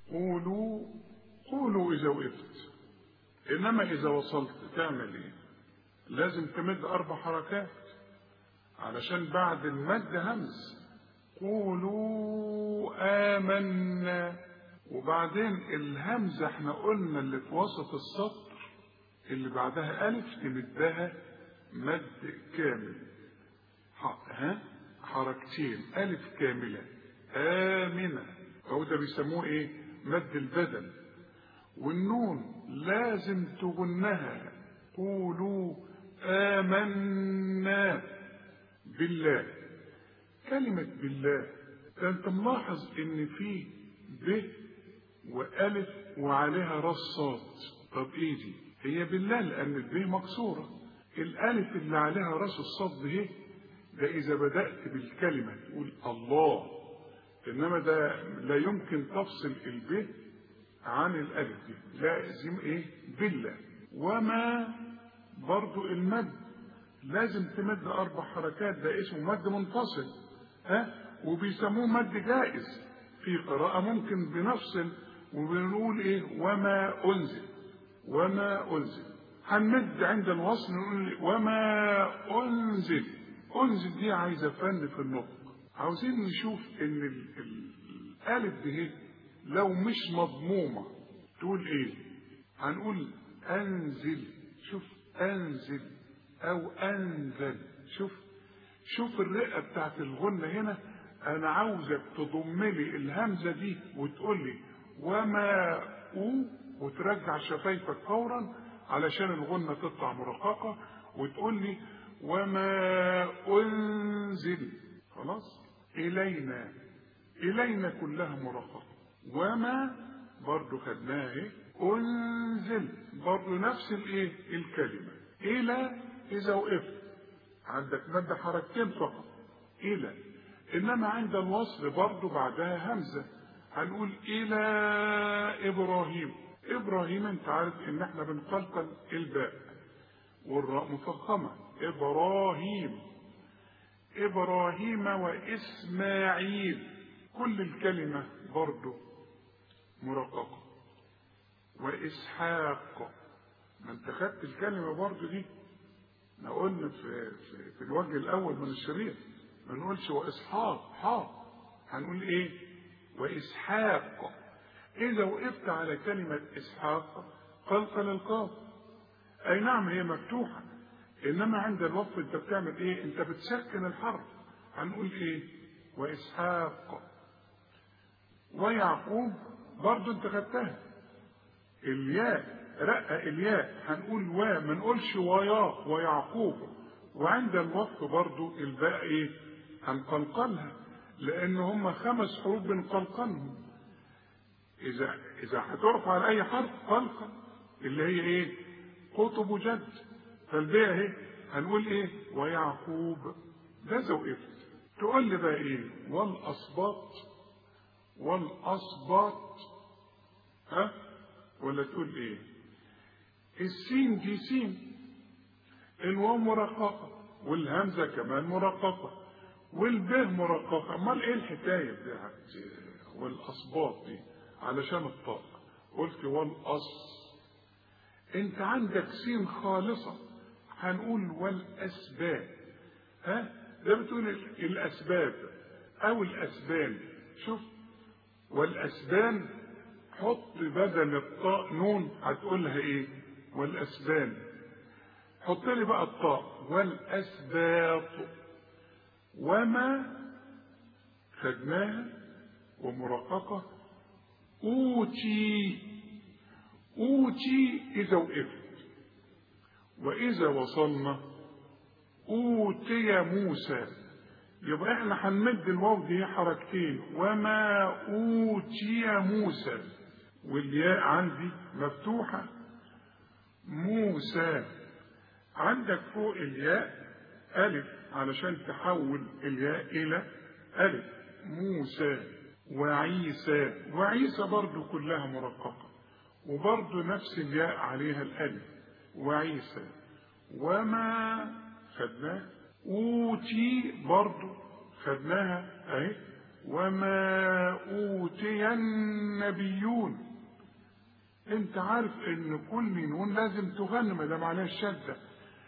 قولوا قولوا إذا وقفت إنما إذا وصلت تعمل إيه؟ لازم تمد أربع حركات علشان بعد المد همز قولوا آمنا وبعدين الهمزة احنا قلنا اللي في وسط السطر اللي بعدها ألف تمدها مد كامل ها حركتين ألف كاملة آمنة أو ده بيسموه إيه مد البدن والنون لازم تغنها قولوا آمنا بالله كلمة بالله ده انت ملاحظ ان في ب وألف وعليها راس صاد طب ايه دي هي بالله لأن الب مكسورة الألف اللي عليها راس الصاد دي ده إذا بدأت بالكلمة تقول الله إنما ده لا يمكن تفصل الب عن الألف دي لازم إيه بالله وما برضو المد لازم تمد أربع حركات ده اسمه مد منفصل ها وبيسموه مد جائز في قراءة ممكن بنفصل وبنقول إيه وما أنزل وما أنزل هنمد عند الوصل نقول وما أنزل أنزل دي عايزة فن في النطق عاوزين نشوف إن ال ال الألف دي لو مش مضمومة تقول إيه؟ هنقول أنزل شوف أنزل أو أنزل شوف شوف الرئة بتاعت الغنة هنا أنا عاوزك تضم لي الهمزة دي وتقول لي وما أو وترجع شفايفك فورا علشان الغنة تطلع مرققة وتقول لي وما أنزل خلاص إلينا إلينا كلها مرققة وما برضو خدناها ايه أنزل برضو نفس الايه الكلمة إلى إذا وقفت عندك مد حركتين فقط إلى إنما عند الوصل برضو بعدها همزة هنقول إلى إبراهيم إبراهيم أنت عارف إن إحنا بنقلقل الباء والراء مفخمة إبراهيم إبراهيم وإسماعيل كل الكلمة برضو مرققة وإسحاق ما أنت خدت الكلمة برضو دي احنا قلنا في, في, في الوجه الأول من الشريط ما نقولش وإسحاق حاق هنقول إيه وإسحاق إذا وقفت على كلمة إسحاق قلقل القاف أي نعم هي مفتوحة إنما عند الوقف أنت بتعمل إيه؟ أنت بتسكن الحرف هنقول إيه؟ وإسحاق ويعقوب برضه أنت خدتها الياء رقق الياء هنقول و ما نقولش ويا ويعقوب وعند الوقف برضه الباء إيه؟ هنقلقلها لأن هم خمس حروف بنقلقلهم إذا إذا هتقف على أي حرف قلقل اللي هي إيه؟ قطب جد فالباء اهي هنقول ايه ويعقوب ده إذا وقفت تقول لي بقى ايه والاسباط والاسباط ها ولا تقول ايه السين دي سين الواو مرققه والهمزه كمان مرققه والباء مرققه امال ايه الحكايه بتاعت والاسباط دي علشان الطاء قلت والاص انت عندك سين خالصة هنقول والأسباب ها ده بتقول الأسباب أو الأسبان شوف والأسبان حط بدل الطاء نون هتقولها إيه والأسبان حط لي بقى الطاء والأسباط وما خدناها ومرققة أوتي أوتي إذا وقفت وإذا وصلنا أوتي موسى يبقى احنا هنمد الواو دي حركتين وما أوتي موسى والياء عندي مفتوحة موسى عندك فوق الياء ألف علشان تحول الياء إلى ألف موسى وعيسى وعيسى برضو كلها مرققة وبرضه نفس الياء عليها الألف وعيسى وما خدناه أوتي برضه خدناها أهي وما أوتي النبيون انت عارف ان كل نون لازم تغنى ما دام عليها الشدة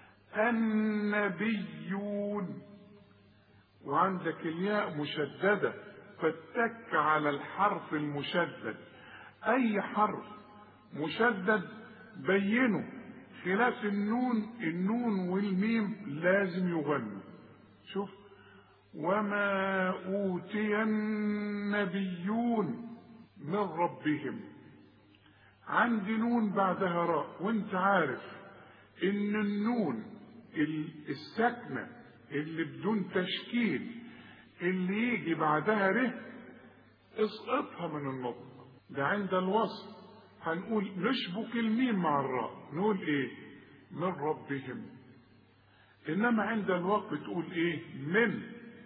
النبيون وعندك الياء مشددة فاتك على الحرف المشدد اي حرف مشدد بينه خلاف النون النون والميم لازم يغنوا شوف وما أوتي النبيون من ربهم عندي نون بعدها راء وانت عارف ان النون الساكنة اللي بدون تشكيل اللي يجي بعدها ره اسقطها من النطق ده عند الوصل هنقول نشبك الميم مع الراء نقول ايه من ربهم انما عند الوقت تقول ايه من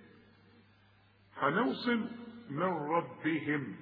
هنوصل من ربهم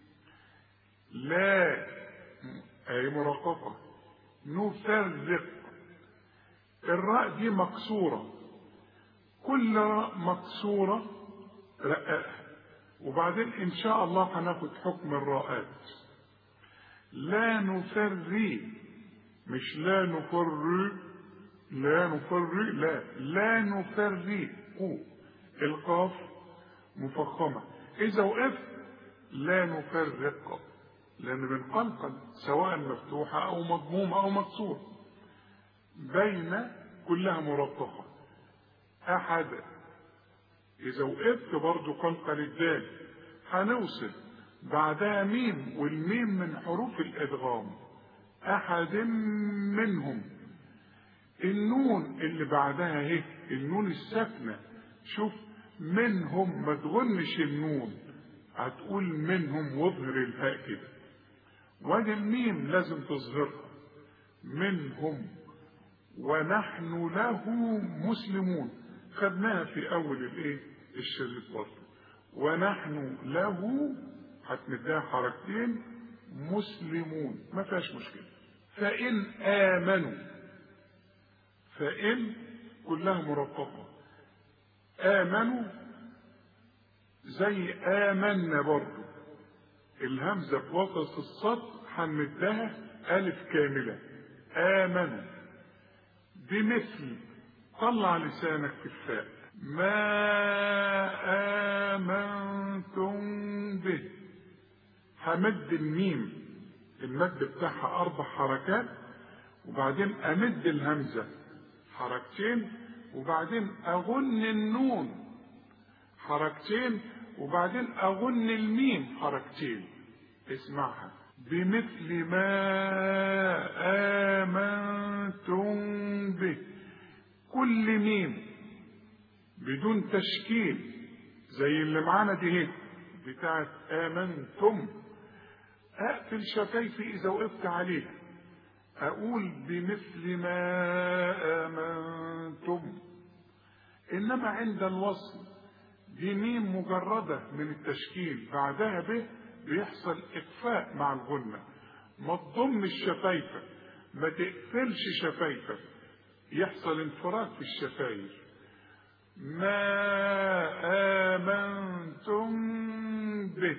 لا اي مرققه نفرق الراء دي مكسوره كل راء مكسوره رققها وبعدين ان شاء الله هناخد حكم الراءات لا نفري مش لا نفر لا نفر لا لا نفرق القاف مفخمة إذا وقفت لا نفرق لأن بنقلقل سواء مفتوحة أو مضمومة أو مكسورة بين كلها مرققة أحد إذا وقفت برضو قلقل الدال هنوصل بعدها ميم والميم من حروف الإدغام أحد منهم النون اللي بعدها اهي النون الساكنة شوف منهم ما تغنش النون هتقول منهم واظهر الهاء كده وادي الميم لازم تظهرها منهم ونحن له مسلمون خدناها في اول الايه الشريط برضه ونحن له هتمدها حركتين مسلمون ما فيهاش مشكله فان امنوا فإن كلها مرققة آمنوا زي آمنا برضو الهمزة في وسط السطر هنمدها ألف كاملة آمنوا بمثل طلع لسانك في الفاء ما آمنتم به همد الميم المد بتاعها أربع حركات وبعدين أمد الهمزة حركتين وبعدين أغن النون حركتين وبعدين أغن الميم حركتين اسمعها بمثل ما آمنتم به كل ميم بدون تشكيل زي اللي معانا دي هيك بتاعت آمنتم أقفل شفايفي إذا وقفت عليها أقول بمثل ما آمنتم إنما عند الوصل دي ميم مجردة من التشكيل بعدها به بيحصل إخفاء مع الغنة ما تضمش شفايفك ما تقفلش شفايفك يحصل انفراد في الشفايف ما آمنتم به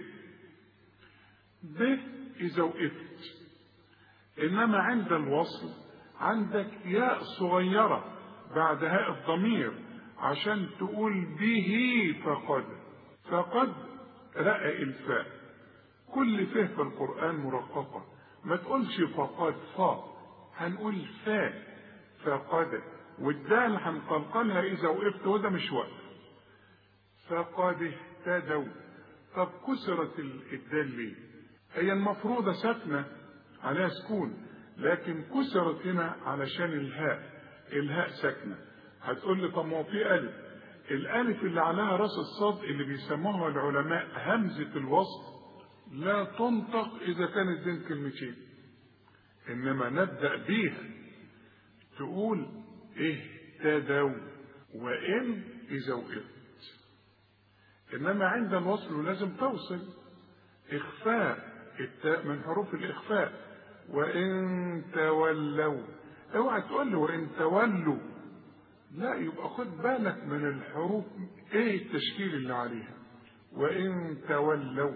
به إذا وقفت إنما عند الوصل عندك ياء صغيرة بعد هاء الضمير عشان تقول به فقد فقد رقق الفاء كل فه في القرآن مرققة ما تقولش فقد فا هنقول فاء فقد والدال هنقلقلها إذا وقفت وده مش وقف فقد اهتدوا طب كسرت الدال ليه؟ هي المفروضة ساكنة عليها سكون لكن كسرت هنا علشان الهاء الهاء ساكنة هتقول لي طب ما هو في ألف الألف اللي عليها راس الصاد اللي بيسموها العلماء همزة الوصل لا تنطق إذا كانت بين كلمتين إنما نبدأ بيها تقول اهتدوا وإن إذا وقفت إنما عند الوصل لازم توصل إخفاء التاء من حروف الإخفاء وإن تولوا اوعى تقول لي وإن تولوا لا يبقى خد بالك من الحروف ايه التشكيل اللي عليها وإن تولوا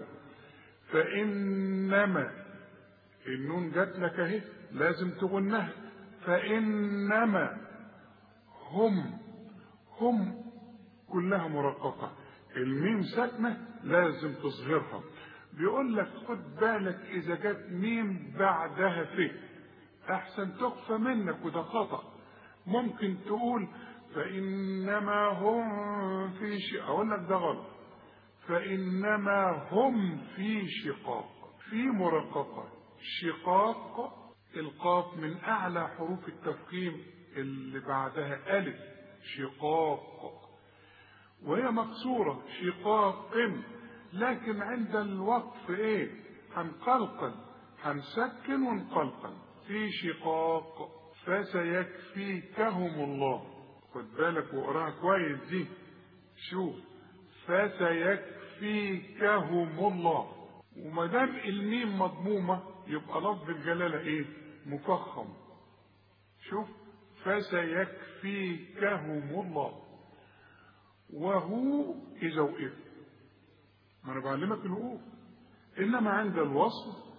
فإنما النون جات لك اهي لازم تغنها فإنما هم هم كلها مرققة الميم ساكنة لازم تصغرها بيقول لك خد بالك إذا جت ميم بعدها ف أحسن تخفى منك وده خطأ ممكن تقول فإنما هم في شقاق أقول لك ده غلط فإنما هم في شقاق في مرققة شقاق القاف من أعلى حروف التفخيم اللي بعدها ألف شقاق وهي مكسورة شقاق لكن عند الوقف إيه هنقلقل هنسكن ونقلقل في شقاق فسيكفيكهم الله خد بالك واقراها كويس دي شوف فسيكفيكهم الله وما دام الميم مضمومه يبقى لفظ الجلاله ايه مفخم شوف فسيكفيكهم الله وهو اذا وقف ما انا بعلمك الوقوف انما عند الوصل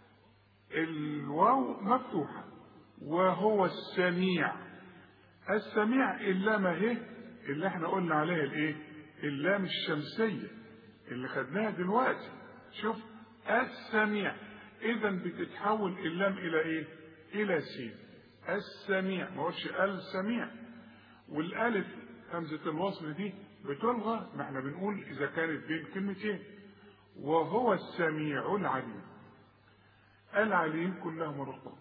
الواو مفتوحه وهو السميع السميع اللام اهي اللي احنا قلنا عليها الايه اللام الشمسيه اللي خدناها دلوقتي شوف السميع اذا بتتحول اللام الى ايه الى سين السميع ما قلتش السميع والالف همزه الوصل دي بتلغى ما احنا بنقول اذا كانت بين كلمتين وهو السميع العليم العليم كلها مرققه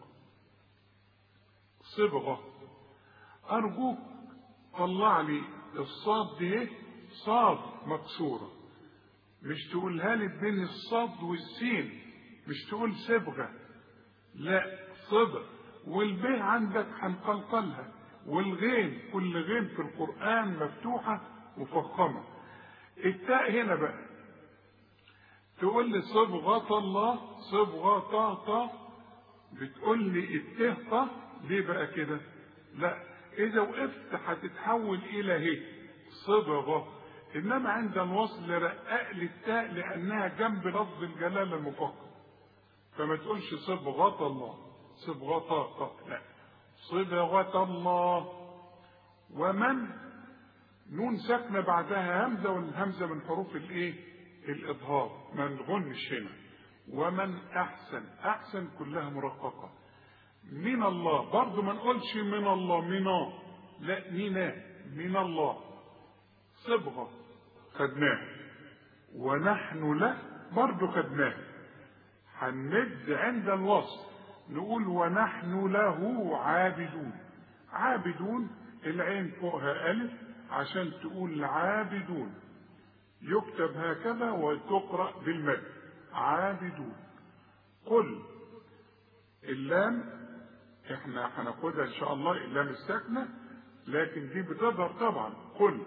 صبغه ارجوك طلع لي الصاد دي ايه صاد مكسوره مش تقولها لي بين الصاد والسين مش تقول صبغه لا صبغ والب عندك هنقلقلها والغين كل غين في القران مفتوحه مفخمه التاء هنا بقى تقول لي صبغة الله صبغة طا طا بتقول لي الته طا ليه بقى كده؟ لا إذا وقفت هتتحول إلى هي صبغة إنما عند الوصل رقق لي التاء لأنها جنب لفظ الجلالة المفخم فما تقولش صبغة الله صبغة طا لا صبغة الله ومن نون ساكنة بعدها همزة والهمزة من حروف الإيه؟ الإظهار ما نغنش هنا ومن أحسن أحسن كلها مرققة من الله برضو ما نقولش من الله منا لا منا من الله صبغة خدناها ونحن له برضو خدناها هنمد عند الوصف نقول ونحن له عابدون عابدون العين فوقها ألف عشان تقول عابدون يكتب هكذا وتقرأ بالمد عابدون قل اللام احنا هناخدها ان شاء الله اللام الساكنة لكن دي بتظهر طبعا قل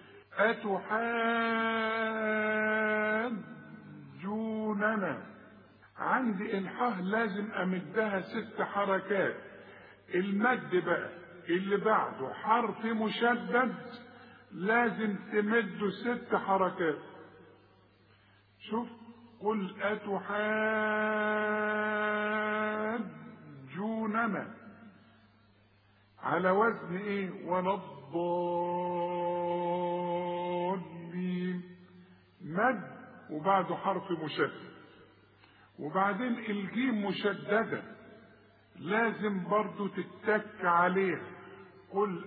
أتحاجوننا عندي الحاء لازم أمدها ست حركات المد بقى اللي بعده حرف مشدد لازم تمده ست حركات شوف قل أتحاجوننا على وزن ايه ولا الضالين مد وبعده حرف مشدد وبعدين الجيم مشددة لازم برضو تتك عليها قل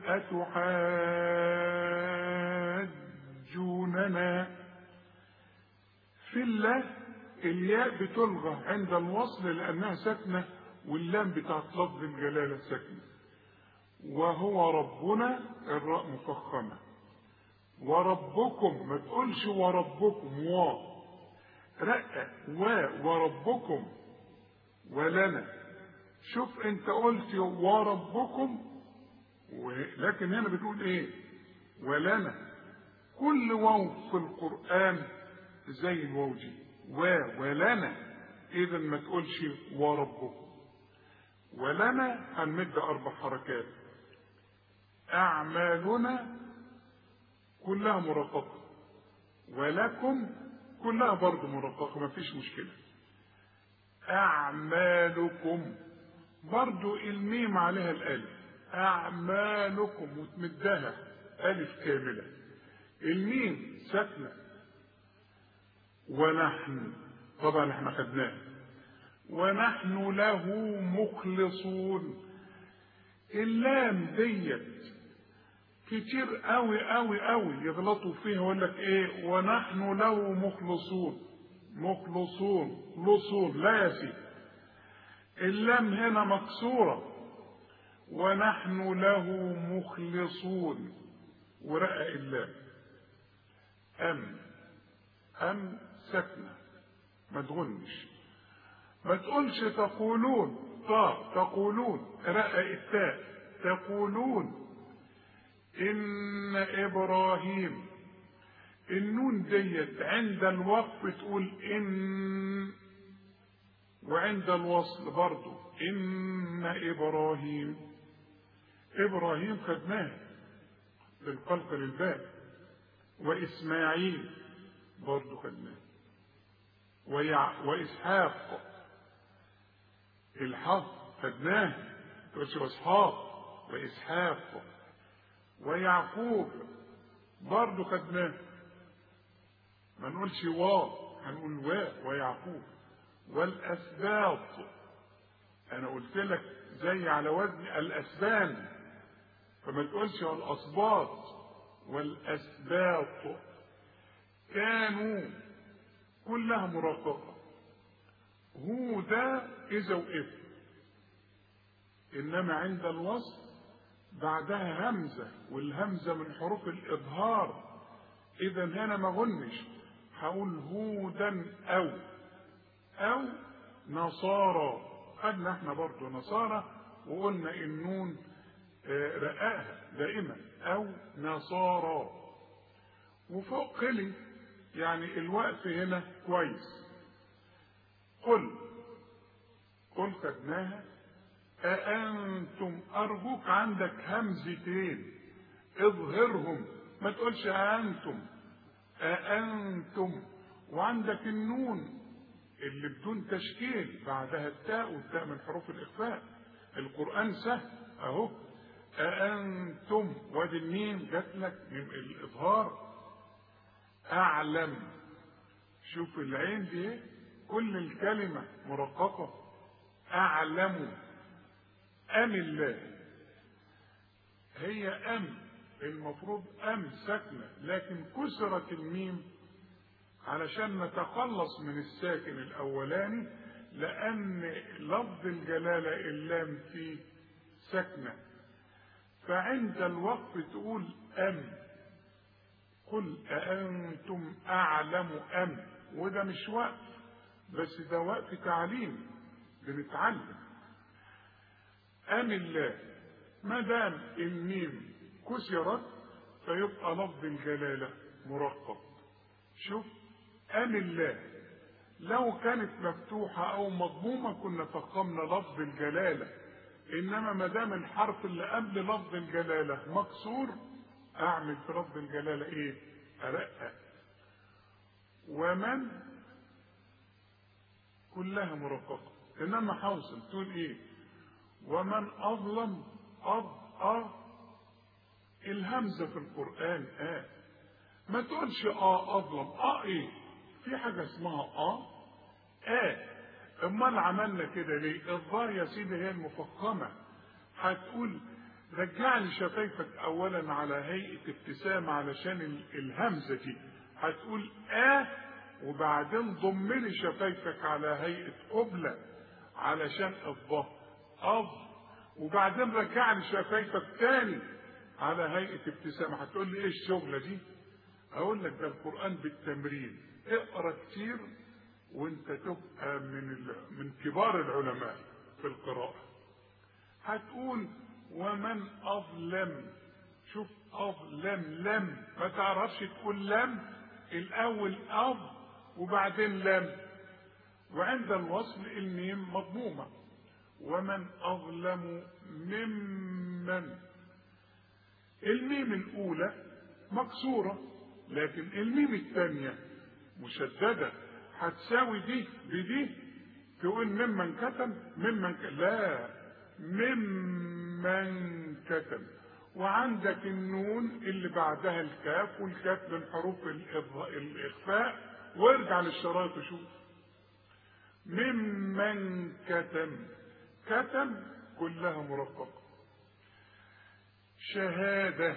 أتحاجوننا في الله الياء بتلغى عند الوصل لأنها ساكنة واللام بتاعت لفظ الجلالة ساكنة وهو ربنا الراء مفخمة وربكم ما تقولش وربكم و رقة و وربكم ولنا شوف انت قلت وربكم لكن هنا بتقول ايه ولنا كل واو في القرآن زي الواو دي و ولنا اذا ما تقولش وربكم ولنا هنمد اربع حركات اعمالنا كلها مرققه ولكم كلها برضه مرققة مفيش مشكلة أعمالكم برضه الميم عليها الألف أعمالكم وتمدها ألف كاملة الميم ساكنة ونحن طبعا احنا خدناها ونحن له مخلصون اللام ديت كتير قوي قوي قوي يغلطوا فيها يقول لك ايه ونحن له مخلصون مخلصون لصون لا يا سيدي اللام هنا مكسوره ونحن له مخلصون ورقق اللام أم أم سكنة ما تغنش ما تقولش تقولون طا تقولون رقق التاء تقولون إن إبراهيم النون ديت عند الوقف تقول إن وعند الوصل برضو إن إبراهيم إبراهيم خدناه بالقلق للباب وإسماعيل برضو خدناه ويع... وإسحاق الحق خدناه تقولش وإسحاق وإسحاق ويعقوب برضو خدناه ما نقولش واو هنقول واو ويعقوب والأسباط أنا قلت لك زي على وزن الأسبان فما تقولش والأسباط والأسباط كانوا كلها مرققة هو ده إذا وقف إنما عند الوصل بعدها همزة والهمزة من حروف الإظهار إذا هنا ما غنش هقول هودا أو أو نصارى خدنا احنا برضو نصارى وقلنا النون رقاها دائما أو نصارى وفوق قلي يعني الوقت هنا كويس قل قل خدناها أأنتم أرجوك عندك همزتين اظهرهم ما تقولش أأنتم أأنتم وعندك النون اللي بدون تشكيل بعدها التاء والتاء من حروف الإخفاء القرآن سهل أهو أأنتم وادي الميم جات لك من الإظهار أعلم شوف العين دي ايه كل الكلمة مرققة أعلم أم الله هي أم المفروض أم ساكنة لكن كسرت الميم علشان نتخلص من الساكن الأولاني لأن لفظ الجلالة اللام فيه ساكنة فعند الوقف تقول أم قل أأنتم أعلم أم وده مش وقف بس ده وقف تعليم بنتعلم أم الله ما دام الميم كسرت فيبقى لفظ الجلالة مرقب شوف أم الله لو كانت مفتوحة أو مضمومة كنا فخمنا لفظ الجلالة إنما ما دام الحرف اللي قبل لفظ الجلالة مكسور أعمل في لفظ الجلالة إيه؟ أرقق ومن كلها مرققة إنما حوصل تقول إيه؟ ومن أظلم أض أ الهمزة في القرآن آ ما تقولش آ أظلم آ إيه؟ في حاجة اسمها آ آ امال عملنا كده ليه الظاهر يا سيدي هي المفخمه هتقول رجع لي شفايفك اولا على هيئه ابتسامه علشان الهمزه دي هتقول اه وبعدين ضم لي شفايفك على هيئه قبله علشان الظهر اض وبعدين رجع لي شفايفك تاني على هيئه ابتسامه هتقول لي ايه الشغله دي اقول لك ده القران بالتمرين اقرا كتير وانت تبقى من من كبار العلماء في القراءة هتقول ومن أظلم شوف أظلم لم ما تعرفش تقول لم الأول أظ وبعدين لم وعند الوصل الميم مضمومة ومن أظلم ممن الميم الأولى مكسورة لكن الميم الثانية مشددة هتساوي دي بدي تقول ممن كتم ممن ك... لا ممن كتم وعندك النون اللي بعدها الكاف والكاف من حروف الإض- الإخفاء وارجع للشرايط وشوف ممن كتم كتم كلها مرققة شهادة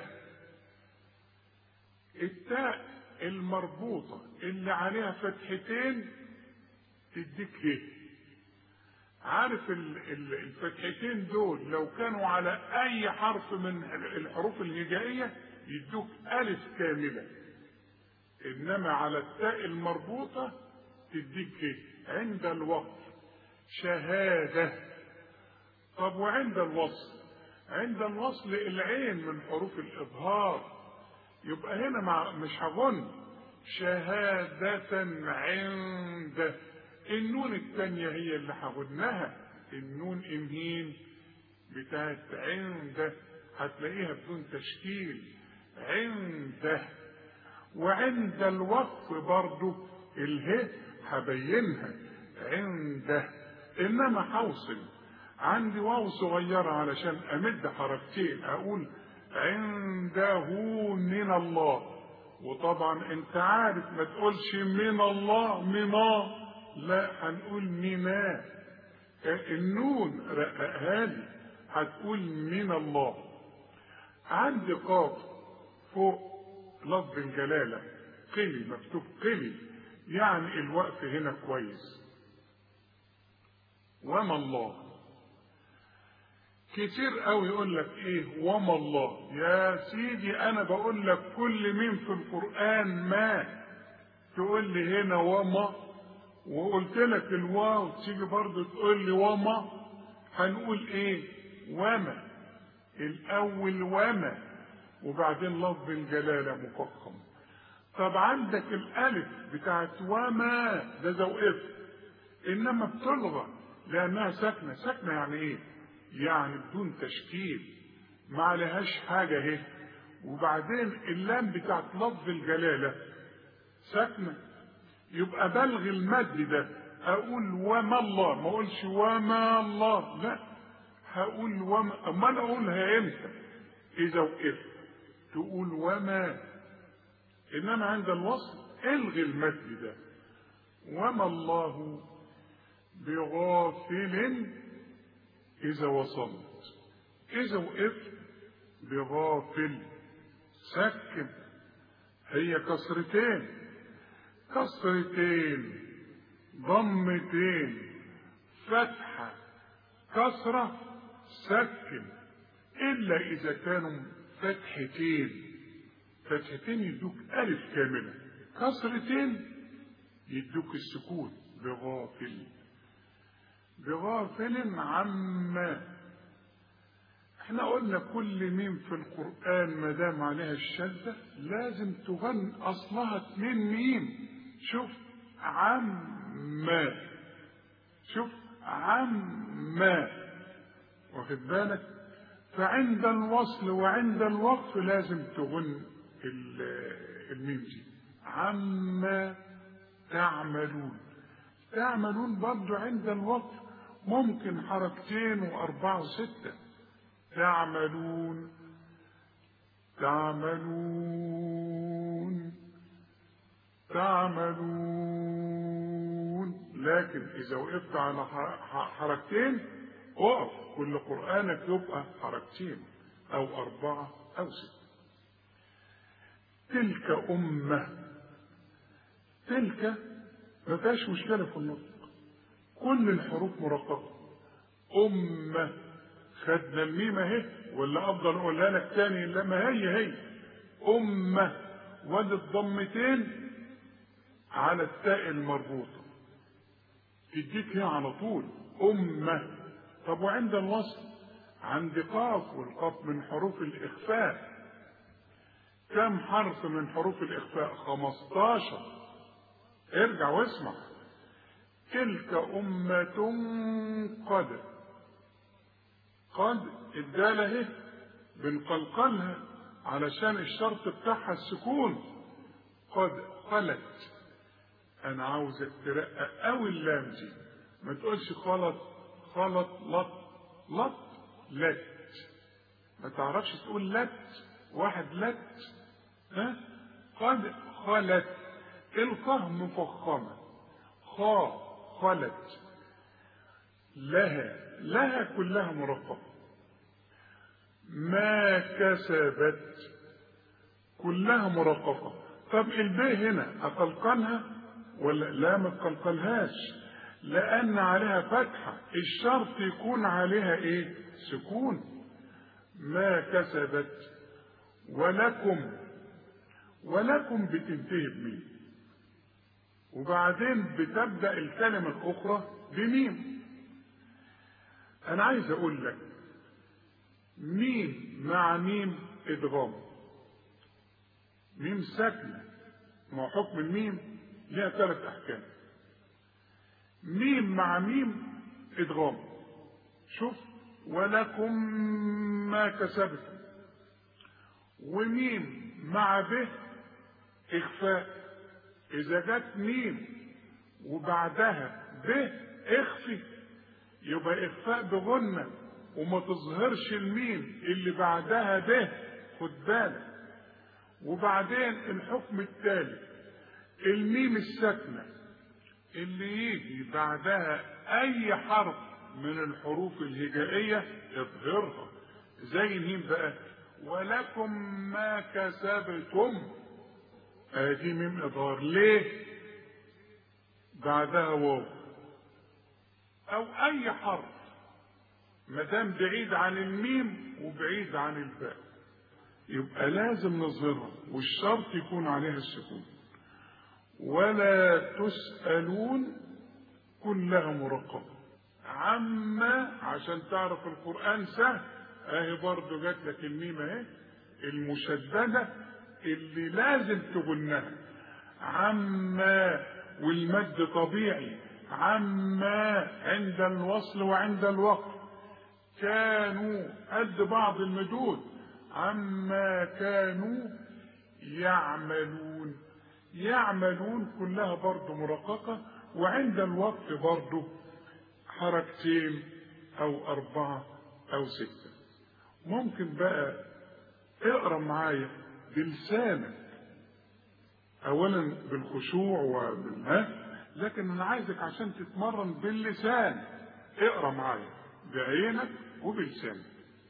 التاء المربوطة اللي عليها فتحتين تديك هي عارف ال- ال- الفتحتين دول لو كانوا على أي حرف من الحروف الهجائية يدوك ألف كاملة إنما على التاء المربوطة تديك هي عند الوقف شهادة طب وعند الوصل عند الوصل العين من حروف الإظهار يبقى هنا مع مش هظن شهادة عند النون الثانية هي اللي هغنها النون إمهين بتاعت عند هتلاقيها بدون تشكيل عند وعند الوقف برضو اله هبينها عند انما حوصل عندي واو صغيرة علشان امد حركتين اقول عنده من الله وطبعا انت عارف ما تقولش من الله منا لا هنقول منا النون رققها لي هتقول من الله عندي قاف فوق لفظ الجلالة قلي مكتوب قلي يعني الوقف هنا كويس وما الله كتير قوي يقول لك ايه وما الله يا سيدي انا بقول لك كل مين في القرآن ما تقول لي هنا وما وقلت لك الواو تيجي برضه تقول لي وما هنقول ايه وما الاول وما وبعدين لفظ الجلالة مفخم طب عندك الالف بتاعت وما ده زوقف انما بتلغى لانها ساكنه ساكنه يعني ايه يعني بدون تشكيل ما عليهاش حاجه اهي وبعدين اللام بتاعت لفظ الجلاله ساكنه يبقى بلغ المد ده اقول وما الله ما اقولش وما الله لا هقول وما امال اقولها امتى اذا وقفت تقول وما انما عند الوصل الغي المد ده وما الله بغافل اذا وصلت اذا وقفت بغافل سكن هي كسرتين كسرتين ضمتين فتحة كسرة سكن إلا إذا كانوا فتحتين فتحتين يدوك ألف كاملة كسرتين يدوك السكون بغافل بغافل عما احنا قلنا كل ميم في القرآن ما دام عليها الشدة لازم تغن أصلها اتنين ميم شوف عما شوف عما واخد بالك فعند الوصل وعند الوقف لازم تغن الميم دي عما تعملون تعملون برضو عند الوقف ممكن حركتين وأربعة وستة تعملون تعملون تعملون لكن إذا وقفت على حركتين اقف كل قرآنك يبقى حركتين أو أربعة أو ستة تلك أمة تلك ما فيهاش مشكلة في النطق كل الحروف مرققة أمة خدنا الميم اهي ولا أفضل أقولها لك تاني لما هي هي أمة وادي الضمتين على التاء المربوطة تديك هي على طول أمة طب وعند الوصل عند قاف والقاف من حروف الإخفاء كم حرف من حروف الإخفاء خمستاشر ارجع واسمع تلك أمة قد قد الدالة اهي بنقلقلها علشان الشرط بتاعها السكون قد قلت انا عاوزك ترقق قوي اللام دي ما تقولش خلط خلط لط لط لت ما تعرفش تقول لت واحد لت ها قد خلت القه مفخمة خا خلت لها لها كلها مرقبة ما كسبت كلها مرققة طب الباء هنا أقلقلها ولا لا ما تقلقلهاش لأن عليها فتحة الشرط يكون عليها إيه سكون ما كسبت ولكم ولكم بتنتهي بمين وبعدين بتبدأ الكلمة الأخرى بميم أنا عايز أقول لك ميم مع ميم إدغام ميم ساكنة ما حكم الميم لها ثلاث أحكام ميم مع ميم إدغام شوف ولكم ما كسبتم وميم مع به إخفاء إذا جت ميم وبعدها به اخفي يبقى إخفاء بغنة وما تظهرش الميم اللي بعدها به خد بالك وبعدين الحكم الثالث الميم الساكنة اللي يجي بعدها أي حرف من الحروف الهجائية اظهرها زي مين بقى ولكم ما كسبتم ادي ميم اظهار ليه بعدها واو او اي حرف ما دام بعيد عن الميم وبعيد عن الباء يبقى لازم نظهرها والشرط يكون عليها السكون ولا تسألون كلها مرقبة عما عشان تعرف القرآن سهل اهي برضه جات لك الميم اهي المشددة اللي لازم تغنها عما والمد طبيعي عما عند الوصل وعند الوقف كانوا قد بعض المدود عما كانوا يعملون يعملون كلها برضه مرققة وعند الوقف برضه حركتين أو أربعة أو ستة ممكن بقى اقرا معايا بلسانك اولا بالخشوع وبالها لكن انا عايزك عشان تتمرن باللسان اقرا معايا بعينك وبلسانك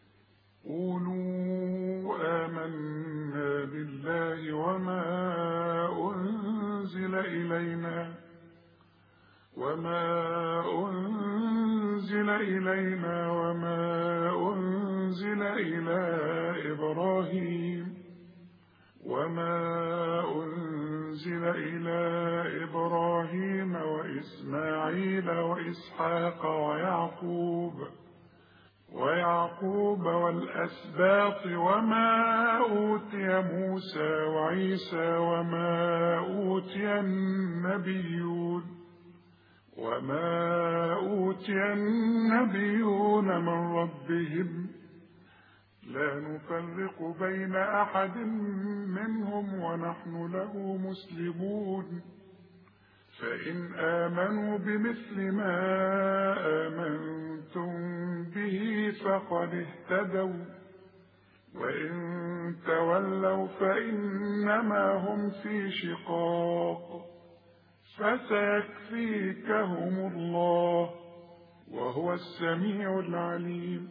قولوا آمنا بالله وما أنزل إلينا وما أنزل إلينا وما أنزل إلى إبراهيم وما أنزل إلى إبراهيم وإسماعيل وإسحاق ويعقوب ويعقوب والأسباط وما أوتي موسى وعيسى وما أوتي النبيون وما أوتي النبيون من ربهم لا نفرق بين أحد منهم ونحن له مسلمون فإن آمنوا بمثل ما آمنتم به فقد اهتدوا وإن تولوا فإنما هم في شقاق فسيكفيكهم الله وهو السميع العليم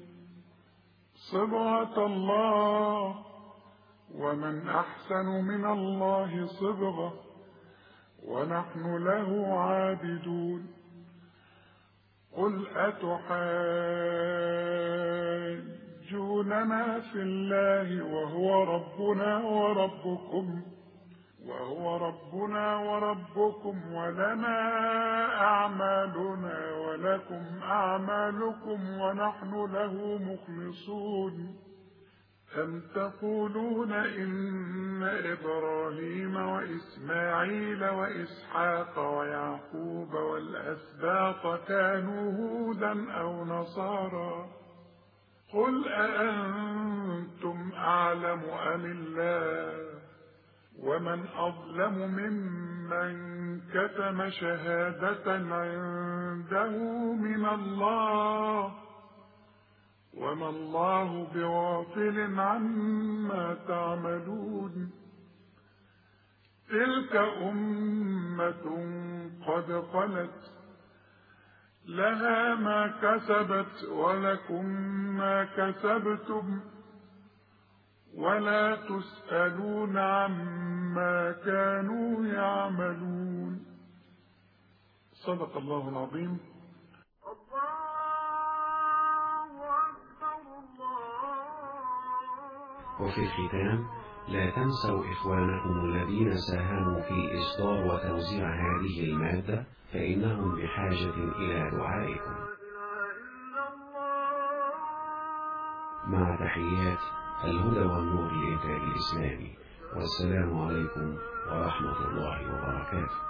صبغة الله ومن أحسن من الله صبغة ونحن له عابدون قل أتحاجوننا في الله وهو ربنا وربكم وهو ربنا وربكم ولنا أعمالنا ولكم أعمالكم ونحن له مخلصون أم تقولون إن إبراهيم وإسماعيل وإسحاق ويعقوب والأسباط كانوا هودا أو نصارى قل أأنتم أعلم أم الله ومن أظلم ممن كتم شهادة عنده من الله وما الله بغافل عما تعملون تلك أمة قد خلت لها ما كسبت ولكم ما كسبتم ولا تسألون عما كانوا يعملون صدق الله العظيم وفي الختام لا تنسوا إخوانكم الذين ساهموا في إصدار وتوزيع هذه المادة فإنهم بحاجة إلى دعائكم مع تحيات الهدى والنور للإنتاج الإسلامي والسلام عليكم ورحمة الله وبركاته